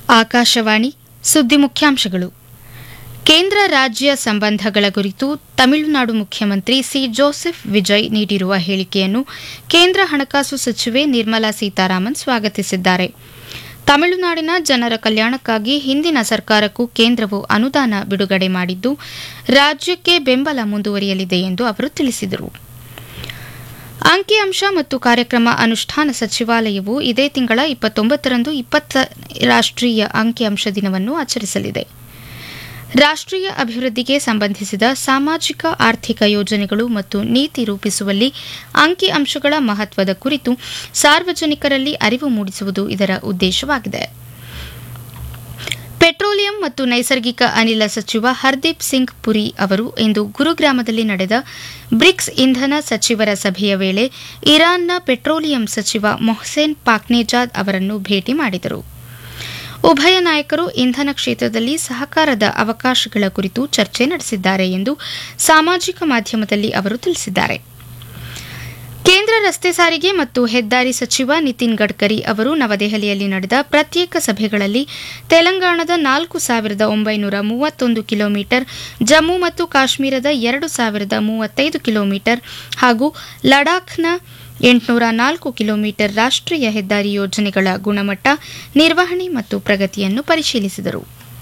ಆಕಾಶವಾಣಿ ಸುದ್ದಿ ಮುಖ್ಯಾಂಶಗಳು ಕೇಂದ್ರ ರಾಜ್ಯ ಸಂಬಂಧಗಳ ಕುರಿತು ತಮಿಳುನಾಡು ಮುಖ್ಯಮಂತ್ರಿ ಸಿ ಜೋಸೆಫ್ ವಿಜಯ್ ನೀಡಿರುವ ಹೇಳಿಕೆಯನ್ನು ಕೇಂದ್ರ ಹಣಕಾಸು ಸಚಿವೆ ನಿರ್ಮಲಾ ಸೀತಾರಾಮನ್ ಸ್ವಾಗತಿಸಿದ್ದಾರೆ ತಮಿಳುನಾಡಿನ ಜನರ ಕಲ್ಯಾಣಕ್ಕಾಗಿ ಹಿಂದಿನ ಸರ್ಕಾರಕ್ಕೂ ಕೇಂದ್ರವು ಅನುದಾನ ಬಿಡುಗಡೆ ಮಾಡಿದ್ದು ರಾಜ್ಯಕ್ಕೆ ಬೆಂಬಲ ಮುಂದುವರಿಯಲಿದೆ ಎಂದು ಅವರು ತಿಳಿಸಿದರು ಅಂಕಿಅಂಶ ಮತ್ತು ಕಾರ್ಯಕ್ರಮ ಅನುಷ್ಠಾನ ಸಚಿವಾಲಯವು ಇದೇ ತಿಂಗಳ ಇಪ್ಪತ್ತೊಂಬತ್ತರಂದು ಇಪ್ಪತ್ತ ರಾಷ್ಟೀಯ ಅಂಕಿಅಂಶ ದಿನವನ್ನು ಆಚರಿಸಲಿದೆ ರಾಷ್ಟೀಯ ಅಭಿವೃದ್ಧಿಗೆ ಸಂಬಂಧಿಸಿದ ಸಾಮಾಜಿಕ ಆರ್ಥಿಕ ಯೋಜನೆಗಳು ಮತ್ತು ನೀತಿ ರೂಪಿಸುವಲ್ಲಿ ಅಂಕಿ ಅಂಶಗಳ ಮಹತ್ವದ ಕುರಿತು ಸಾರ್ವಜನಿಕರಲ್ಲಿ ಅರಿವು ಮೂಡಿಸುವುದು ಇದರ ಉದ್ದೇಶವಾಗಿದೆ ಪೆಟ್ರೋಲಿಯಂ ಮತ್ತು ನೈಸರ್ಗಿಕ ಅನಿಲ ಸಚಿವ ಹರ್ದೀಪ್ ಸಿಂಗ್ ಪುರಿ ಅವರು ಇಂದು ಗುರುಗ್ರಾಮದಲ್ಲಿ ನಡೆದ ಬ್ರಿಕ್ಸ್ ಇಂಧನ ಸಚಿವರ ಸಭೆಯ ವೇಳೆ ಇರಾನ್ನ ಪೆಟ್ರೋಲಿಯಂ ಸಚಿವ ಮೊಹ್ಸೇನ್ ಪಾಕ್ನೇಜಾದ್ ಅವರನ್ನು ಭೇಟಿ ಮಾಡಿದರು ಉಭಯ ನಾಯಕರು ಇಂಧನ ಕ್ಷೇತ್ರದಲ್ಲಿ ಸಹಕಾರದ ಅವಕಾಶಗಳ ಕುರಿತು ಚರ್ಚೆ ನಡೆಸಿದ್ದಾರೆ ಎಂದು ಸಾಮಾಜಿಕ ಮಾಧ್ಯಮದಲ್ಲಿ ಅವರು ತಿಳಿಸಿದ್ದಾರೆ ಕೇಂದ್ರ ರಸ್ತೆ ಸಾರಿಗೆ ಮತ್ತು ಹೆದ್ದಾರಿ ಸಚಿವ ನಿತಿನ್ ಗಡ್ಕರಿ ಅವರು ನವದೆಹಲಿಯಲ್ಲಿ ನಡೆದ ಪ್ರತ್ಯೇಕ ಸಭೆಗಳಲ್ಲಿ ತೆಲಂಗಾಣದ ನಾಲ್ಕು ಸಾವಿರದ ಒಂಬೈನೂರ ಮೂವತ್ತೊಂದು ಕಿಲೋಮೀಟರ್ ಜಮ್ಮು ಮತ್ತು ಕಾಶ್ಮೀರದ ಎರಡು ಸಾವಿರದ ಮೂವತ್ತೈದು ಕಿಲೋಮೀಟರ್ ಹಾಗೂ ಲಡಾಖ್ನ ಎಂಟುನೂರ ನಾಲ್ಕು ಕಿಲೋಮೀಟರ್ ರಾಷ್ಟೀಯ ಹೆದ್ದಾರಿ ಯೋಜನೆಗಳ ಗುಣಮಟ್ಟ ನಿರ್ವಹಣೆ ಮತ್ತು ಪ್ರಗತಿಯನ್ನು ಪರಿಶೀಲಿಸಿದರು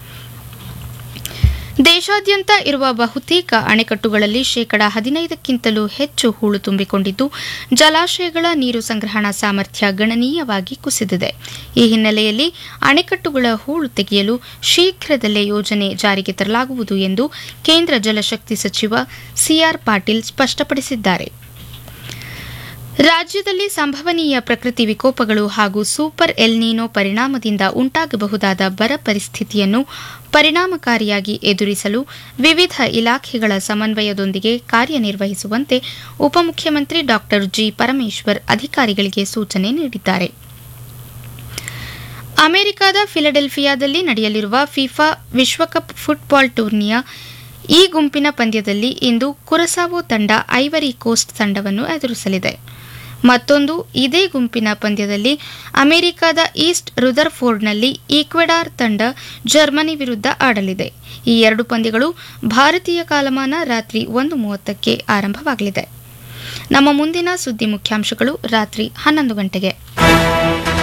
ದೇಶಾದ್ಯಂತ ಇರುವ ಬಹುತೇಕ ಅಣೆಕಟ್ಟುಗಳಲ್ಲಿ ಶೇಕಡಾ ಹದಿನೈದಕ್ಕಿಂತಲೂ ಹೆಚ್ಚು ಹೂಳು ತುಂಬಿಕೊಂಡಿದ್ದು ಜಲಾಶಯಗಳ ನೀರು ಸಂಗ್ರಹಣಾ ಸಾಮರ್ಥ್ಯ ಗಣನೀಯವಾಗಿ ಕುಸಿದಿದೆ ಈ ಹಿನ್ನೆಲೆಯಲ್ಲಿ ಅಣೆಕಟ್ಟುಗಳ ಹೂಳು ತೆಗೆಯಲು ಶೀಘ್ರದಲ್ಲೇ ಯೋಜನೆ ಜಾರಿಗೆ ತರಲಾಗುವುದು ಎಂದು ಕೇಂದ್ರ ಜಲಶಕ್ತಿ ಸಚಿವ ಸಿಆರ್ ಪಾಟೀಲ್ ಸ್ಪಷ್ಟಪಡಿಸಿದ್ದಾರೆ ರಾಜ್ಯದಲ್ಲಿ ಸಂಭವನೀಯ ಪ್ರಕೃತಿ ವಿಕೋಪಗಳು ಹಾಗೂ ಸೂಪರ್ ಎಲ್ನೀನೋ ಪರಿಣಾಮದಿಂದ ಉಂಟಾಗಬಹುದಾದ ಬರ ಪರಿಸ್ಥಿತಿಯನ್ನು ಪರಿಣಾಮಕಾರಿಯಾಗಿ ಎದುರಿಸಲು ವಿವಿಧ ಇಲಾಖೆಗಳ ಸಮನ್ವಯದೊಂದಿಗೆ ಕಾರ್ಯನಿರ್ವಹಿಸುವಂತೆ ಉಪಮುಖ್ಯಮಂತ್ರಿ ಡಾ ಜಿ ಪರಮೇಶ್ವರ್ ಅಧಿಕಾರಿಗಳಿಗೆ ಸೂಚನೆ ನೀಡಿದ್ದಾರೆ ಅಮೆರಿಕದ ಫಿಲಡೆಲ್ಫಿಯಾದಲ್ಲಿ ನಡೆಯಲಿರುವ ಫಿಫಾ ವಿಶ್ವಕಪ್ ಫುಟ್ಬಾಲ್ ಟೂರ್ನಿಯ ಈ ಗುಂಪಿನ ಪಂದ್ಯದಲ್ಲಿ ಇಂದು ಕುರಸಾವೋ ತಂಡ ಐವರಿ ಕೋಸ್ಟ್ ತಂಡವನ್ನು ಎದುರಿಸಲಿದೆ ಮತ್ತೊಂದು ಇದೇ ಗುಂಪಿನ ಪಂದ್ಯದಲ್ಲಿ ಅಮೆರಿಕದ ಈಸ್ಟ್ ರುದರ್ಫೋರ್ಡ್ನಲ್ಲಿ ಈಕ್ವೆಡಾರ್ ತಂಡ ಜರ್ಮನಿ ವಿರುದ್ಧ ಆಡಲಿದೆ ಈ ಎರಡು ಪಂದ್ಯಗಳು ಭಾರತೀಯ ಕಾಲಮಾನ ರಾತ್ರಿ ಒಂದು ಮೂವತ್ತಕ್ಕೆ ಆರಂಭವಾಗಲಿದೆ ನಮ್ಮ ಮುಂದಿನ ಸುದ್ದಿ ಮುಖ್ಯಾಂಶಗಳು ರಾತ್ರಿ ಹನ್ನೊಂದು ಗಂಟೆಗೆ